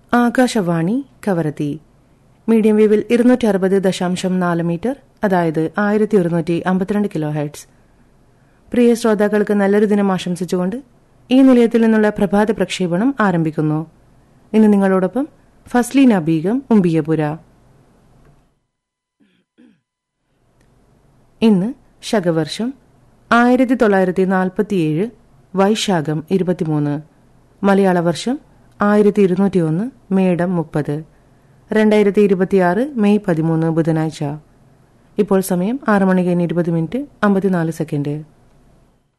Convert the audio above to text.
Akashvani Kavaratti medium വേവിൽ ഇരുന്നൂറ്റി അറുപത് ദശാംശം നാല് മീറ്റർ അതായത് ആയിരത്തി ഒരുന്നൂറ്റി അമ്പത്തിരണ്ട് കിലോ ഹെഡ്സ് പ്രിയ ശ്രോതാക്കൾക്ക് നല്ലൊരു ദിനം ആശംസിച്ചുകൊണ്ട് ഈ നിലയത്തിൽ നിന്നുള്ള പ്രഭാത പ്രക്ഷേപണം ആരംഭിക്കുന്നു ഇന്ന് നിങ്ങളോടൊപ്പം ഫസ്ലീന ബീഗം ഉമ്പിയപുര ഇന്ന് ശകവർഷം ആയിരത്തി തൊള്ളായിരത്തി നാൽപ്പത്തിയേഴ് വൈശാഖം ഇരുപത്തിമൂന്ന് മലയാള വർഷം ആയിരത്തി ഇരുന്നൂറ്റി ഒന്ന് മേടം മുപ്പത് രണ്ടായിരത്തി ഇരുപത്തിയാറ് മെയ് പതിമൂന്ന് ബുധനാഴ്ച ഇപ്പോൾ സമയം ആറ് മണി കഴിഞ്ഞ് ഇരുപത് മിനിറ്റ് അമ്പത്തിനാല് സെക്കൻഡ്